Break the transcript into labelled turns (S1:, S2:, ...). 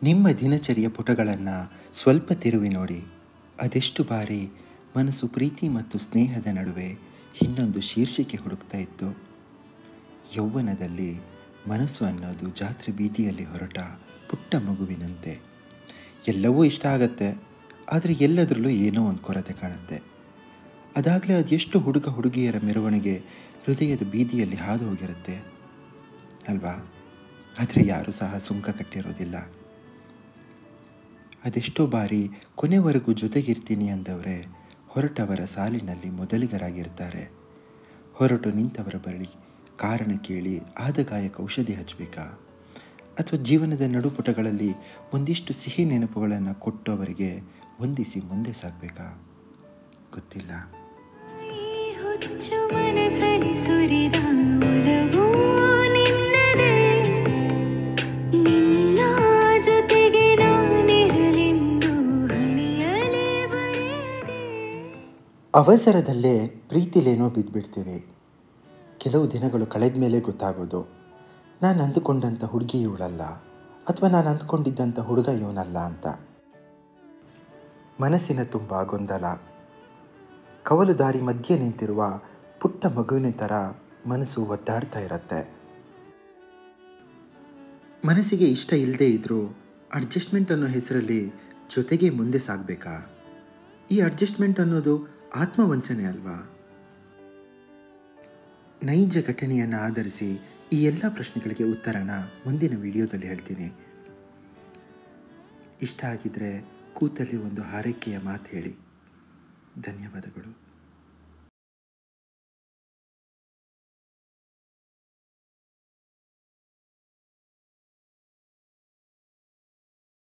S1: ನಿಮ್ಮ ದಿನಚರಿಯ ಪುಟಗಳನ್ನು ಸ್ವಲ್ಪ ತಿರುವಿ ನೋಡಿ ಅದೆಷ್ಟು ಬಾರಿ ಮನಸ್ಸು ಪ್ರೀತಿ ಮತ್ತು ಸ್ನೇಹದ ನಡುವೆ ಇನ್ನೊಂದು ಶೀರ್ಷಿಕೆ ಹುಡುಕ್ತಾ ಇತ್ತು ಯೌವನದಲ್ಲಿ ಮನಸ್ಸು ಅನ್ನೋದು ಜಾತ್ರೆ ಬೀದಿಯಲ್ಲಿ ಹೊರಟ ಪುಟ್ಟ ಮಗುವಿನಂತೆ ಎಲ್ಲವೂ ಇಷ್ಟ ಆಗತ್ತೆ ಆದರೆ ಎಲ್ಲದರಲ್ಲೂ ಏನೋ ಒಂದು ಕೊರತೆ ಕಾಣುತ್ತೆ ಅದಾಗಲೇ ಅದೆಷ್ಟು ಹುಡುಗ ಹುಡುಗಿಯರ ಮೆರವಣಿಗೆ ಹೃದಯದ ಬೀದಿಯಲ್ಲಿ ಹಾದು ಹೋಗಿರುತ್ತೆ ಅಲ್ವಾ ಆದರೆ ಯಾರೂ ಸಹ ಸುಂಕ ಕಟ್ಟಿರೋದಿಲ್ಲ ಅದೆಷ್ಟೋ ಬಾರಿ ಕೊನೆವರೆಗೂ ಜೊತೆಗಿರ್ತೀನಿ ಅಂದವರೇ ಹೊರಟವರ ಸಾಲಿನಲ್ಲಿ ಮೊದಲಿಗರಾಗಿರ್ತಾರೆ ಹೊರಟು ನಿಂತವರ ಬಳಿ ಕಾರಣ ಕೇಳಿ ಆದಗಾಯಕ ಔಷಧಿ ಹಚ್ಚಬೇಕಾ ಅಥವಾ ಜೀವನದ ನಡುಪುಟಗಳಲ್ಲಿ ಒಂದಿಷ್ಟು ಸಿಹಿ ನೆನಪುಗಳನ್ನು ಕೊಟ್ಟವರಿಗೆ ಹೊಂದಿಸಿ ಮುಂದೆ ಸಾಗಬೇಕಾ ಗೊತ್ತಿಲ್ಲ
S2: ಈ ಹುಚ್ಚು ಮನಸ್ಸಲ್ಲಿ ಸುರಿದ ಒಲವು ನಿನ್ನದೇ ನಿನ್ನ ಜೊತೆಗೆ ನಾನಿರಲೆಂದು ಹಣಿಯಲೇ ಬರೆಯದೆ
S1: ಅವಸರದಲ್ಲೇ ಪ್ರೀತಿಲೇನೋ ಬಿದ್ದುಬಿಡ್ತೀವಿ ಕೆಲವು ದಿನಗಳು ಕಳೆದ ಮೇಲೆ ಗೊತ್ತಾಗೋದು ನಾನು ಅಂದುಕೊಂಡಂಥ ಹುಡುಗಿ ಇವಳಲ್ಲ ಅಥವಾ ನಾನು ಅಂದ್ಕೊಂಡಿದ್ದಂಥ ಹುಡುಗ ಇವನಲ್ಲ ಅಂತ ಮನಸ್ಸಿನ ತುಂಬ ಗೊಂದಲ ಕವಲು ದಾರಿ ಮಧ್ಯೆ ನಿಂತಿರುವ ಪುಟ್ಟ ಮಗುವಿನ ಥರ ಮನಸ್ಸು ಒದ್ದಾಡ್ತಾ ಇರತ್ತೆ ಮನಸ್ಸಿಗೆ ಇಷ್ಟ ಇಲ್ಲದೇ ಇದ್ದರೂ ಅಡ್ಜಸ್ಟ್ಮೆಂಟ್ ಅನ್ನೋ ಹೆಸರಲ್ಲಿ ಜೊತೆಗೆ ಮುಂದೆ ಸಾಗಬೇಕಾ ಈ ಅಡ್ಜಸ್ಟ್ಮೆಂಟ್ ಅನ್ನೋದು ಆತ್ಮವಂಚನೆ ಅಲ್ವಾ ನೈಜ ಘಟನೆಯನ್ನು ಆಧರಿಸಿ ಈ ಎಲ್ಲ ಪ್ರಶ್ನೆಗಳಿಗೆ ಉತ್ತರನ ಮುಂದಿನ ವಿಡಿಯೋದಲ್ಲಿ ಹೇಳ್ತೀನಿ ಇಷ್ಟ ಆಗಿದ್ರೆ ಕೂತಲ್ಲಿ ಒಂದು ಹಾರೈಕೆಯ ಮಾತು ಹೇಳಿ ಧನ್ಯವಾದಗಳು